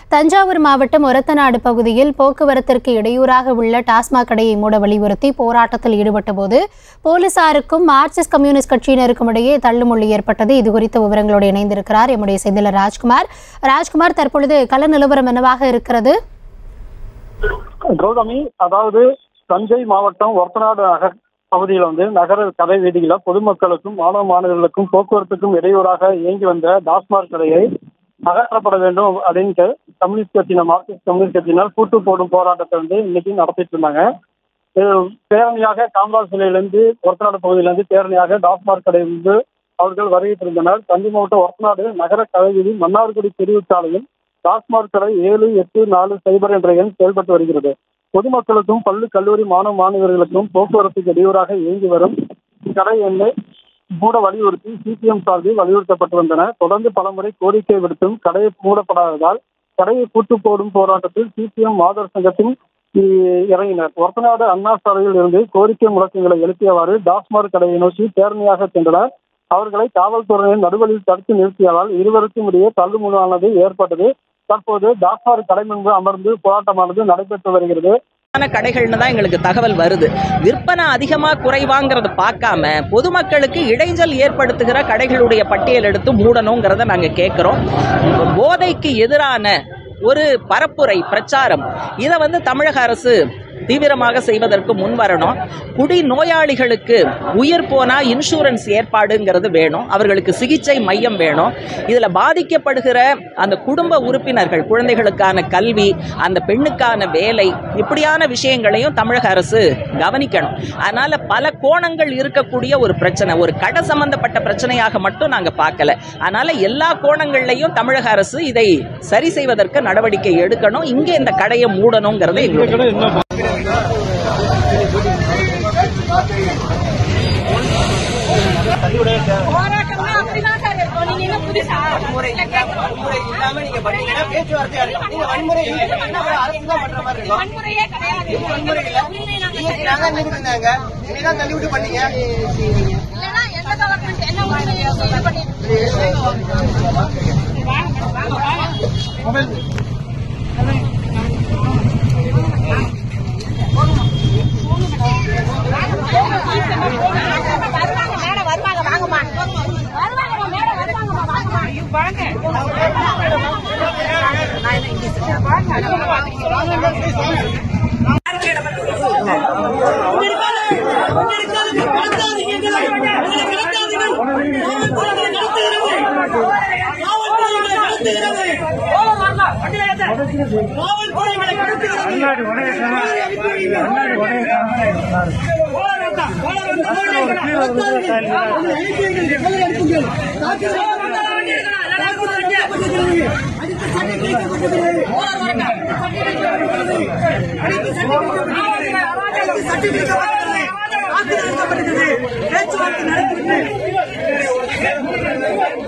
தஞ்சாவூர் மாவட்டம் ஒரத்தநாடு பகுதியில் போக்குவரத்திற்கு இடையூறாக உள்ள டாஸ்மாக் கடையை மூட வலியுறுத்தி போராட்டத்தில் ஈடுபட்டபோது போலீசாருக்கும் மார்க்சிஸ்ட் கம்யூனிஸ்ட் கட்சியினருக்கும் இடையே தள்ளுமுள்ளி ஏற்பட்டது இது குறித்த விவரங்களோடு இணைந்திருக்கிறார் எம்முடைய செய்தியாளர் ராஜ்குமார் ராஜ்குமார் தற்பொழுது கள நிலவரம் என்னவாக இருக்கிறது கௌதமி அதாவது தஞ்சை மாவட்டம் ஒரத்தநாடு நகர் பகுதியில் வந்து நகர கடை வீதியில பொதுமக்களுக்கும் மாணவ மாணவர்களுக்கும் போக்குவரத்துக்கும் இடையூறாக இயங்கி வந்த டாஸ்மாக் கடையை அகற்றப்பட வேண்டும் அப்படின்ட்டு கம்யூனிஸ்ட் கட்சியினர் மார்க்சிஸ்ட் கம்யூனிஸ்ட் கட்சியினர் கூட்டு போடும் போராட்டத்தை வந்து இன்னைக்கு நடத்திட்டு இருந்தாங்க இது பேரணியாக காமராஜ் சிலையிலிருந்து ஒரத்தநாடு பகுதியிலிருந்து பேரணியாக டாஸ்மாக் கடை வந்து அவர்கள் வருகிட்டிருந்தனர் தஞ்சை மாவட்டம் ஒரத்தநாடு நகர கடை வீதி மன்னார்குடி பிரிவு சாலையில் டாஸ்மாக் கடை ஏழு எட்டு நாலு சைபர் என்ற எண் செயல்பட்டு வருகிறது பொதுமக்களுக்கும் பள்ளி கல்லூரி மாணவ மாணவர்களுக்கும் போக்குவரத்துக்கு இடையூறாக இயங்கி வரும் கடை எண்ணை மூட வலியுறுத்தி சிபிஎம் சார்பில் வலியுறுத்தப்பட்டு வந்தன தொடர்ந்து பலமுறை கோரிக்கை விடுத்தும் கடை மூடப்படாததால் கடையை கூட்டு போடும் போராட்டத்தில் சிபிஎம் மாதர் சங்கத்தின் இ- இறங்கினர் ஒரத்தநாடு அண்ணா சாலையில் இருந்து கோரிக்கை முழக்கங்களை எழுப்பியவாறு டாஸ்மாக் கடையை நோக்கி பேரணியாக சென்றனர் அவர்களை காவல்துறையினர் நடுவழியில் தடுத்து நிறுத்தியதால் இருவருக்கும் இடையே தள்ளுமுள்ளானது ஏற்பட்டது தற்போது டாஸ்மாக் கடை முன்பு அமர்ந்து போராட்டமானது நடைபெற்று வருகிறது ஆன கடைகள்னு தான் எங்களுக்கு தகவல் வருது விற்பனை அதிகமா குறைவாங்கிறத பார்க்காம பொதுமக்களுக்கு இடைஞ்சல் ஏற்படுத்துகிற கடைகளுடைய பட்டியல் எடுத்து மூடணுங்கிறத நாங்க கேட்கிறோம் போதைக்கு எதிரான ஒரு பரப்புரை பிரச்சாரம் இதை வந்து தமிழக அரசு தீவிரமாக செய்வதற்கு முன் வரணும் குடி நோயாளிகளுக்கு உயிர் போனா இன்சூரன்ஸ் ஏற்பாடுங்கிறது வேணும் அவர்களுக்கு சிகிச்சை மையம் வேணும் இதுல பாதிக்கப்படுகிற அந்த குடும்ப உறுப்பினர்கள் குழந்தைகளுக்கான கல்வி அந்த பெண்ணுக்கான வேலை இப்படியான விஷயங்களையும் தமிழக அரசு கவனிக்கணும் அதனால பல கோணங்கள் இருக்கக்கூடிய ஒரு பிரச்சனை ஒரு கடை சம்பந்தப்பட்ட பிரச்சனையாக மட்டும் நாங்க பார்க்கல அதனால எல்லா கோணங்கள்லையும் தமிழக அரசு இதை சரி செய்வதற்கு நடவடிக்கை எடுக்கணும் இங்க இந்த கடையை மூடணுங்கிறது எங்களுடைய போராட்டம்னா அப்படிதான் சார் இருக்கும் நீங்க என்ன புதுசா இல்ல கேட்கணும். இல்லாம நீங்க பண்ணீங்கன்னா பேச்சுவார்த்தை நடக்கும். நீங்க வன்முறை use பண்ணா அப்புறம் அரசு தான் பண்ற மாதிரி இருக்கும். வன்முறையே கிடையாது வன்முறை இல்ல. உரிமை நாங்க நீங்க நாங்க நிறுத்தினாங்க. நீங்க தான் தள்ளி விட்டு பண்ணீங்க. இல்லைன்னா எந்த கவர்மெண்ட் என்ன உரிமையை இது பண்ணிட்டு வருவாங்க மேடம் வருவாங்க வாங்கம்மா வருவாங்கம்மா மேடம் வருவாங்கம்மா வாங்கம்மா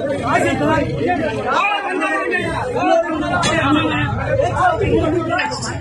பேச்சுவார்த்தை நடக்குது.